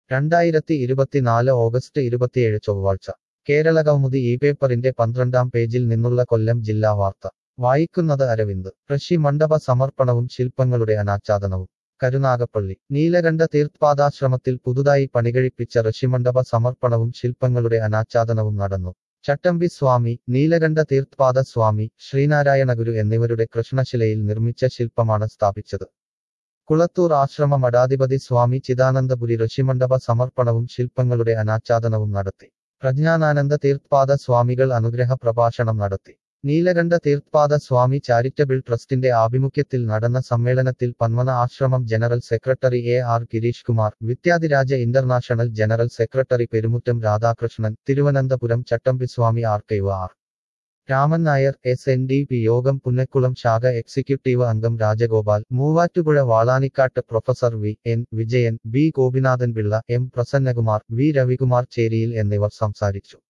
രണ്ടായിരത്തി ഇരുപത്തിനാല് ഓഗസ്റ്റ് ഇരുപത്തിയേഴ് ചൊവ്വാഴ്ച കേരളകൗമുദി ഈ പേപ്പറിന്റെ പന്ത്രണ്ടാം പേജിൽ നിന്നുള്ള കൊല്ലം ജില്ലാ വാർത്ത വായിക്കുന്നത് അരവിന്ദ് ഋഷി മണ്ഡപ സമർപ്പണവും ശില്പങ്ങളുടെ അനാച്ഛാദനവും കരുനാഗപ്പള്ളി നീലകണ്ഠ തീർത്ഥാദാശ്രമത്തിൽ പുതുതായി പണികഴിപ്പിച്ച ഋഷിമണ്ഡപ സമർപ്പണവും ശില്പങ്ങളുടെ അനാച്ഛാദനവും നടന്നു ചട്ടമ്പി സ്വാമി നീലകണ്ഠ തീർത്ഥാദ സ്വാമി ശ്രീനാരായണഗുരു എന്നിവരുടെ കൃഷ്ണശിലയിൽ നിർമ്മിച്ച ശില്പമാണ് സ്ഥാപിച്ചത് കുളത്തൂർ ആശ്രമ മഠാധിപതി സ്വാമി ചിദാനന്ദപുരി ഋഷിമണ്ഡപ സമർപ്പണവും ശില്പങ്ങളുടെ അനാച്ഛാദനവും നടത്തി പ്രജ്ഞാനാനന്ദ തീർത്ഥാദ സ്വാമികൾ അനുഗ്രഹ പ്രഭാഷണം നടത്തി നീലകണ്ഠ തീർത്ഥാദ സ്വാമി ചാരിറ്റബിൾ ട്രസ്റ്റിന്റെ ആഭിമുഖ്യത്തിൽ നടന്ന സമ്മേളനത്തിൽ Panmana Ashramam general secretary A R Gireesh Kumar Vidyadhiraja international general secretary Perumuttam Radhakrishnan Thiruvananthapuram Chattampiswami archive R Raman Nair S N D P യോഗം പുന്നക്കുളം ശാഖ എക്സിക്യൂട്ടീവ് അംഗം Rajagopal Muvattupuzha Valanikkad professor V N Vijayan B Gopinathan Pillai M Prasannakumar V Ravikumar ചേരിയിൽ എന്നിവർ സംസാരിച്ചു